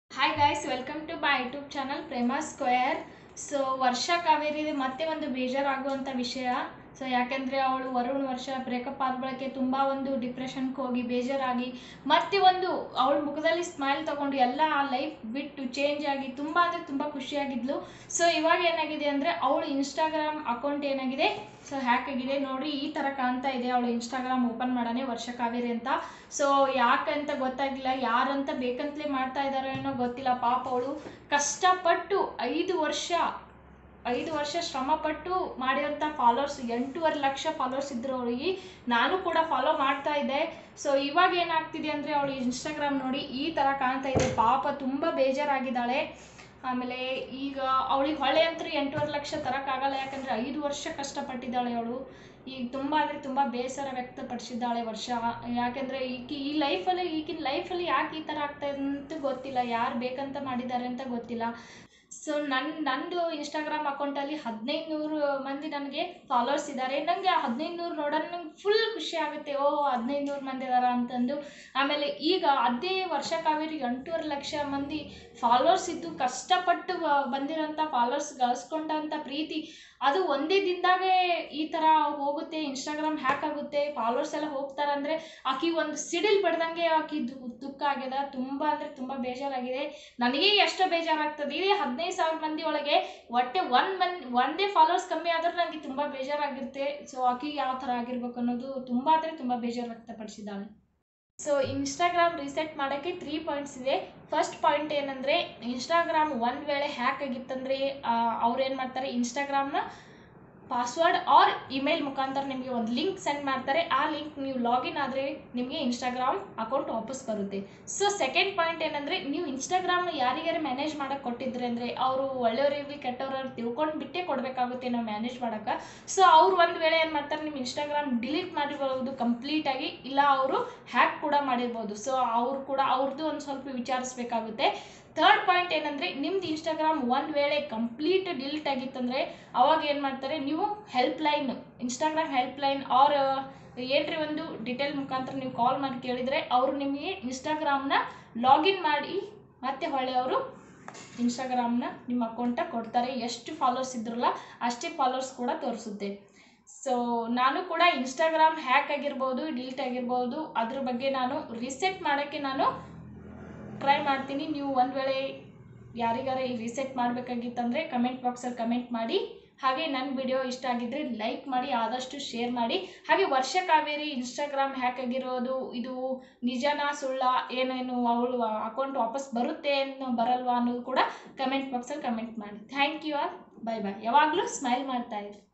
hi guys welcome to my YouTube channel Prema square so Varsha Kaveri ಮತ್ತೆ ಒಂದು ಬೇಜಾರಾಗುವಂಥ ವಿಷಯ ಸೊ ಯಾಕೆಂದರೆ ಅವಳು ವರುಣ್ ವರ್ಷ ಬ್ರೇಕಪ್ ಆದ ಬಳಕೆ ತುಂಬ ಒಂದು ಡಿಪ್ರೆಷನ್ಗೆ ಹೋಗಿ ಬೇಜಾರಾಗಿ ಮತ್ತೆ ಒಂದು ಅವಳ ಮುಖದಲ್ಲಿ ಸ್ಮೈಲ್ ತಗೊಂಡು ಎಲ್ಲ ಲೈಫ್ ಬಿಟ್ಟು ಚೇಂಜ್ ಆಗಿ ತುಂಬ ಅಂದರೆ ತುಂಬ ಖುಷಿಯಾಗಿದ್ಲು ಸೊ ಇವಾಗ ಏನಾಗಿದೆ ಅಂದರೆ ಅವಳು ಇನ್ಸ್ಟಾಗ್ರಾಮ್ ಅಕೌಂಟ್ ಏನಾಗಿದೆ ಸೊ ಹ್ಯಾಕ್ ಆಗಿದೆ ನೋಡಿ ಈ ಥರ ಕಾಣ್ತಾ ಇದೆ ಅವಳು ಇನ್ಸ್ಟಾಗ್ರಾಮ್ ಓಪನ್ ಮಾಡಾನೆ ವರ್ಷ ಕಾವೇರಿ ಅಂತ ಸೊ ಯಾಕಂತ ಗೊತ್ತಾಗಿಲ್ಲ ಯಾರಂತ ಬೇಕಂತಲೇ ಮಾಡ್ತಾ ಇದ್ದಾರೋ ಏನೋ ಗೊತ್ತಿಲ್ಲ ಪಾಪ ಅವಳು ಕಷ್ಟಪಟ್ಟು ಐದು ವರ್ಷ ಐದು ವರ್ಷ ಶ್ರಮಪಟ್ಟು ಮಾಡಿರೋಂಥ ಫಾಲೋವರ್ಸ್ ಎಂಟೂವರೆ ಲಕ್ಷ ಫಾಲೋವರ್ಸ್ ಇದ್ರು ಅವಳಿಗೆ ನಾನು ಕೂಡ ಫಾಲೋ ಮಾಡ್ತಾ ಇದ್ದೆ ಸೊ ಇವಾಗ ಏನಾಗ್ತಿದೆ ಅಂದರೆ ಅವಳು ಇನ್ಸ್ಟಾಗ್ರಾಮ್ ನೋಡಿ ಈ ಥರ ಕಾಣ್ತಾ ಇದೆ ಪಾಪ ತುಂಬ ಬೇಜಾರಾಗಿದ್ದಾಳೆ ಆಮೇಲೆ ಈಗ ಅವಳಿಗೆ ಹೊಳೆ ಅಂತೂ ಎಂಟೂವರೆ ಲಕ್ಷ ತರೋಕ್ಕಾಗಲ್ಲ ಯಾಕಂದರೆ ಐದು ವರ್ಷ ಕಷ್ಟಪಟ್ಟಿದ್ದಾಳೆ ಅವಳು ಈಗ ತುಂಬ ಅಂದರೆ ತುಂಬ ಬೇಸರ ವ್ಯಕ್ತಪಡಿಸಿದ್ದಾಳೆ ವರ್ಷ ಯಾಕೆಂದರೆ ಈಕಿ ಈ ಲೈಫಲ್ಲಿ ಈಗಿನ ಲೈಫಲ್ಲಿ ಯಾಕೆ ಈ ಥರ ಆಗ್ತಾ ಇದೆ ಅಂತ ಗೊತ್ತಿಲ್ಲ ಯಾರು ಬೇಕಂತ ಮಾಡಿದ್ದಾರೆ ಅಂತ ಗೊತ್ತಿಲ್ಲ ಸೊ ನನ್ನ ನಂದು ಇನ್ಸ್ಟಾಗ್ರಾಮ್ ಅಕೌಂಟಲ್ಲಿ ಹದಿನೈದು ನೂರು ಮಂದಿ ನನಗೆ ಫಾಲೋವರ್ಸ್ ಇದ್ದಾರೆ ನನಗೆ ಆ ಹದಿನೈದು ನೂರು ನೋಡೋಣ ನಂಗೆ ಫುಲ್ ಖುಷಿ ಆಗುತ್ತೆ ಓ ಹದಿನೈದು ನೂರು ಮಂದಿ ಇದಾರ ಅಂತಂದು ಆಮೇಲೆ ಈಗ ಅದೇ ವರ್ಷ ಕಾವೇರಿ ಎಂಟೂವರೆ ಲಕ್ಷ ಮಂದಿ ಫಾಲೋವರ್ಸ್ ಇದ್ದು ಕಷ್ಟಪಟ್ಟು ಬ- ಬಂದಿರೋಂಥ ಫಾಲೋವರ್ಸ್ ಗಳಿಸ್ಕೊಂಡಂಥ ಪ್ರೀತಿ ಅದು ಒಂದೇ ದಿನದಾಗೆ ಈ ಥರ ಹೋಗುತ್ತೆ ಇನ್ಸ್ಟಾಗ್ರಾಮ್ ಹ್ಯಾಕ್ ಆಗುತ್ತೆ ಫಾಲೋವರ್ಸ್ ಎಲ್ಲ ಹೋಗ್ತಾರೆ ಅಂದರೆ ಆಕಿ ಒಂದು ಸಿಡಿಲ್ ಬಡ್ದಂಗೆ ಆಕಿ ದು- ದುಃಖ ಆಗ್ಯದ ತುಂಬ ಅಂದರೆ ತುಂಬ ಬೇಜಾರಾಗಿದೆ ನನಗೆ ಎಷ್ಟೋ ಬೇಜಾರಾಗ್ತದೆ ಇದೇ ಹದಿನೈದು ಸಾವಿರ ಮಂದಿ ಒಳಗೆ ಒಟ್ಟೆ ಒನ್ ಮನ್ ಒಂದೇ ಫಾಲೋವರ್ಸ್ ಕಮ್ಮಿ ಆದ್ರೆ ನನಗೆ ತುಂಬ ಬೇಜಾರಾಗಿರುತ್ತೆ ಸೊ ಆಕಿಗೆ ಯಾವ ಥರ ಆಗಿರ್ಬೇಕು ಅನ್ನೋದು ತುಂಬ ಅಂದರೆ ತುಂಬ ಬೇಜಾರು ವ್ಯಕ್ತಪಡಿಸಿದ್ದಾಳೆ ಸೊ ಇನ್ಸ್ಟಾಗ್ರಾಮ್ ರೀಸೆಟ್ ಮಾಡೋಕ್ಕೆ ತ್ರೀ ಪಾಯಿಂಟ್ಸ್ ಇದೆ ಫಸ್ಟ್ ಪಾಯಿಂಟ್ ಏನಂದರೆ ಇನ್ಸ್ಟಾಗ್ರಾಮ್ ಒಂದು ವೇಳೆ ಹ್ಯಾಕ್ ಆಗಿತ್ತಂದರೆ ಅವ್ರು ಏನು ಮಾಡ್ತಾರೆ ಇನ್ಸ್ಟಾಗ್ರಾಮ್ನ ಪಾಸ್ವರ್ಡ್ ಆರ್ ಇಮೇಲ್ ಮುಖಾಂತರ ನಿಮಗೆ ಒಂದು ಲಿಂಕ್ ಸೆಂಡ್ ಮಾಡ್ತಾರೆ ಆ ಲಿಂಕ್ ನೀವು ಲಾಗಿನ್ ಆದರೆ ನಿಮಗೆ ಇನ್ಸ್ಟಾಗ್ರಾಮ್ ಅಕೌಂಟ್ ವಾಪಸ್ ಬರುತ್ತೆ ಸೊ ಸೆಕೆಂಡ್ ಪಾಯಿಂಟ್ ಏನಂದರೆ ನೀವು ಇನ್ಸ್ಟಾಗ್ರಾಮ್ನ ಯಾರಿಗಾರು ಮ್ಯಾನೇಜ್ ಮಾಡೋಕ್ಕೆ ಕೊಟ್ಟಿದ್ರೆ ಅಂದರೆ ಅವರು ಒಳ್ಳೆಯವರಿರಲಿ ಕೆಟ್ಟವ್ರು ತಿಳ್ಕೊಂಡು ಬಿಟ್ಟೇ ಕೊಡಬೇಕಾಗುತ್ತೆ ನಾವು ಮ್ಯಾನೇಜ್ ಮಾಡೋಕ್ಕೆ ಸೊ ಅವ್ರು ಒಂದು ವೇಳೆ ಏನು ಮಾಡ್ತಾರೆ ನಿಮ್ಮ ಇನ್ಸ್ಟಾಗ್ರಾಮ್ ಡಿಲೀಟ್ ಮಾಡಿರ್ಬೋದು ಕಂಪ್ಲೀಟಾಗಿ ಇಲ್ಲ ಅವರು ಹ್ಯಾಕ್ ಕೂಡ ಮಾಡಿರ್ಬೋದು ಸೊ ಅವ್ರು ಕೂಡ ಅವ್ರದ್ದು ಒಂದು ಸ್ವಲ್ಪ ವಿಚಾರಿಸ್ಬೇಕಾಗುತ್ತೆ ಥರ್ಡ್ ಪಾಯಿಂಟ್ ಏನಂದರೆ ನಿಮ್ದು ಇನ್ಸ್ಟಾಗ್ರಾಮ್ ಒಂದು ವೇಳೆ ಕಂಪ್ಲೀಟ್ ಡಿಲೀಟ್ ಆಗಿತ್ತಂದರೆ ಅವಾಗ ಏನು ಮಾಡ್ತಾರೆ ನೀವು helpline Instagram helpline or ಏನ್ರಿ ಒಂದು ಡಿಟೇಲ್ ಮುಖಾಂತರ ನೀವು ಕಾಲ್ ಮಾಡಿ ಕೇಳಿದರೆ ಅವರು ನಿಮಗೆ ಇನ್ಸ್ಟಾಗ್ರಾಮ್ನ ಲಾಗಿನ್ ಮಾಡಿ ಮತ್ತೆ ಹೊಳ್ಳಿ ಅವರು ಇನ್ಸ್ಟಾಗ್ರಾಮ್ನ ನಿಮ್ಮ ಅಕೌಂಟಾಗ ಕೊಡ್ತಾರೆ ಎಷ್ಟು ಫಾಲೋವರ್ಸ್ ಇದ್ರಲ್ಲ ಅಷ್ಟೇ ಫಾಲೋವರ್ಸ್ ಕೂಡ ತೋರಿಸುತ್ತೆ ಸೊ ನಾನು ಕೂಡ ಇನ್ಸ್ಟಾಗ್ರಾಮ್ ಹ್ಯಾಕ್ ಆಗಿರ್ಬೋದು ಡಿಲೀಟ್ ಆಗಿರ್ಬೋದು ಅದ್ರ ಬಗ್ಗೆ ನಾನು ರಿಸೆಟ್ ಮಾಡೋಕ್ಕೆ ನಾನು ಟ್ರೈ ಮಾಡ್ತೀನಿ ನೀವು ಒಂದು ವೇಳೆ ಯಾರಿಗಾರ ಈ ರಿಸೆಟ್ ಮಾಡಬೇಕಾಗಿತ್ತಂದರೆ ಕಮೆಂಟ್ ಬಾಕ್ಸಲ್ಲಿ ಕಮೆಂಟ್ ಮಾಡಿ ಹಾಗೆ ನನ್ನ ವಿಡಿಯೋ ಇಷ್ಟ ಆಗಿದ್ದರೆ ಲೈಕ್ ಮಾಡಿ ಆದಷ್ಟು ಶೇರ್ ಮಾಡಿ ಹಾಗೆ ವರ್ಷ ಕಾವೇರಿ ಇನ್ಸ್ಟಾಗ್ರಾಮ್ ಹ್ಯಾಕ್ ಆಗಿರೋದು ಇದು ನಿಜನಾ ಸುಳ್ಳ ಏನೇನು ಅವಳು ಅಕೌಂಟ್ ವಾಪಸ್ ಬರುತ್ತೆ ಅನ್ನೋ ಬರಲ್ವಾ ಅನ್ನೋದು ಕೂಡ ಕಮೆಂಟ್ ಬಾಕ್ಸಲ್ಲಿ ಕಮೆಂಟ್ ಮಾಡಿ thank you all bye bye ಯಾವಾಗಲೂ ಸ್ಮೈಲ್ ಮಾಡ್ತಾ ಇರಿ